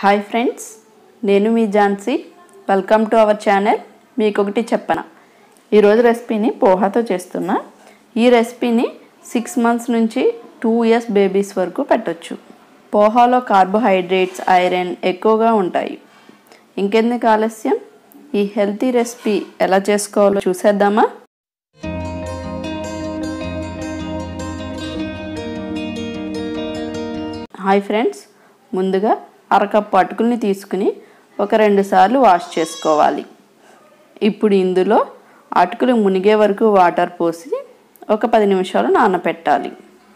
hi friends నేను మీ Jhansi welcome to our channel మీకు ఒకటి చెప్పన ఈరోజు రెసిపీని పోహాతో చేస్తున్నా ఈ రెసిపీని సిక్స్ మంత్స్ నుంచి టూ ఇయర్స్ బేబీస్ వరకు పెట్టొచ్చు పోహాలో కార్బోహైడ్రేట్స్ ఐరన్ ఎక్కువగా ఉంటాయి ఇంకెందుకు ఆలస్యం ఈ హెల్తీ రెసిపీ ఎలా చేసుకోవాలో చూసేద్దామా హాయ్ ఫ్రెండ్స్ ముందుగా అరకప్పు అటుకుల్ని తీసుకుని ఒక రెండు సార్లు వాష్ చేసుకోవాలి ఇప్పుడు ఇందులో అటుకులు మునిగే వరకు వాటర్ పోసి ఒక పది నిమిషాలు నానపెట్టాలి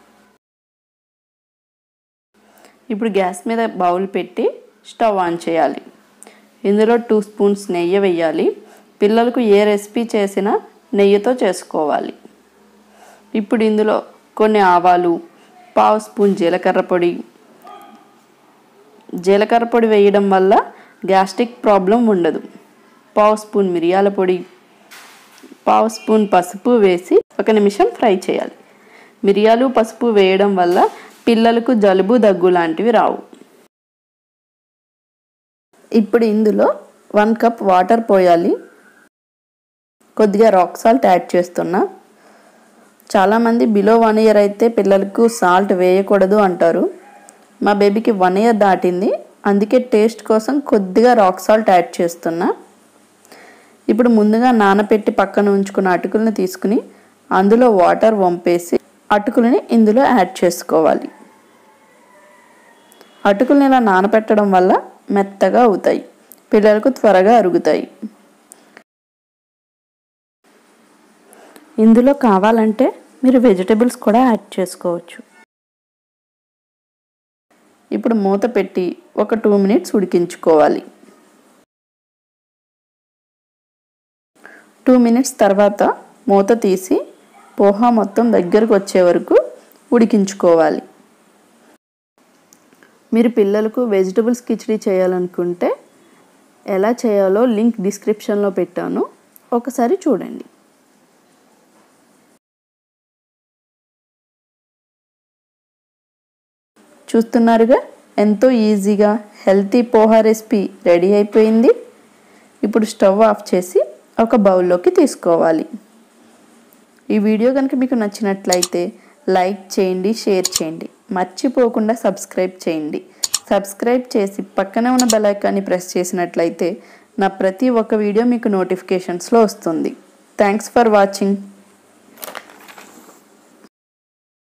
ఇప్పుడు గ్యాస్ మీద బౌల్ పెట్టి స్టవ్ ఆన్ చేయాలి ఇందులో టూ స్పూన్స్ నెయ్యి వేయాలి పిల్లలకు ఏ రెసిపీ చేసినా నెయ్యితో చేసుకోవాలి ఇప్పుడు ఇందులో కొన్ని ఆవాలు పావు స్పూన్ జీలకర్ర పొడి జీలకర్ర పొడి వేయడం వల్ల గ్యాస్ట్రిక్ ప్రాబ్లం ఉండదు పావు స్పూన్ మిరియాల పొడి పావు స్పూన్ పసుపు వేసి ఒక నిమిషం ఫ్రై చేయాలి మిరియాలు పసుపు వేయడం వల్ల పిల్లలకు జలుబు దగ్గు లాంటివి రావు ఇప్పుడు ఇందులో వన్ కప్ వాటర్ పోయాలి కొద్దిగా రాక్ సాల్ట్ యాడ్ చేస్తున్నా చాలామంది బిలో వన్ ఇయర్ అయితే పిల్లలకు సాల్ట్ వేయకూడదు అంటారు మా బేబీకి వన్ ఇయర్ దాటింది అందుకే టేస్ట్ కోసం కొద్దిగా రాక్ సాల్ట్ యాడ్ చేస్తున్నా ఇప్పుడు ముందుగా నానపెట్టి పక్కన ఉంచుకున్న అటుకులను తీసుకుని అందులో వాటర్ వంపేసి అటుకులని ఇందులో యాడ్ చేసుకోవాలి అటుకుల్ని ఇలా నానపెట్టడం వల్ల మెత్తగా అవుతాయి పిల్లలకు త్వరగా అరుగుతాయి ఇందులో కావాలంటే మీరు వెజిటబుల్స్ కూడా యాడ్ చేసుకోవచ్చు ఇప్పుడు మూత పెట్టి ఒక టూ మినిట్స్ ఉడికించుకోవాలి టూ మినిట్స్ తర్వాత మూత తీసి పోహా మొత్తం దగ్గరకు వచ్చే వరకు ఉడికించుకోవాలి మీరు పిల్లలకు వెజిటబుల్స్ కిచడీ చేయాలనుకుంటే ఎలా చేయాలో లింక్ డిస్క్రిప్షన్లో పెట్టాను ఒకసారి చూడండి చూస్తున్నారుగా ఎంతో ఈజీగా హెల్తీ పోహా రెసిపీ రెడీ అయిపోయింది ఇప్పుడు స్టవ్ ఆఫ్ చేసి ఒక బౌల్లోకి తీసుకోవాలి ఈ వీడియో కనుక మీకు నచ్చినట్లయితే లైక్ చేయండి షేర్ చేయండి మర్చిపోకుండా సబ్స్క్రైబ్ చేయండి సబ్స్క్రైబ్ చేసి పక్కనే ఉన్న బెల్ ఐకాన్ని ప్రెస్ చేసినట్లయితే నా ప్రతి ఒక్క వీడియో మీకు నోటిఫికేషన్స్లో వస్తుంది థ్యాంక్స్ ఫర్ వాచింగ్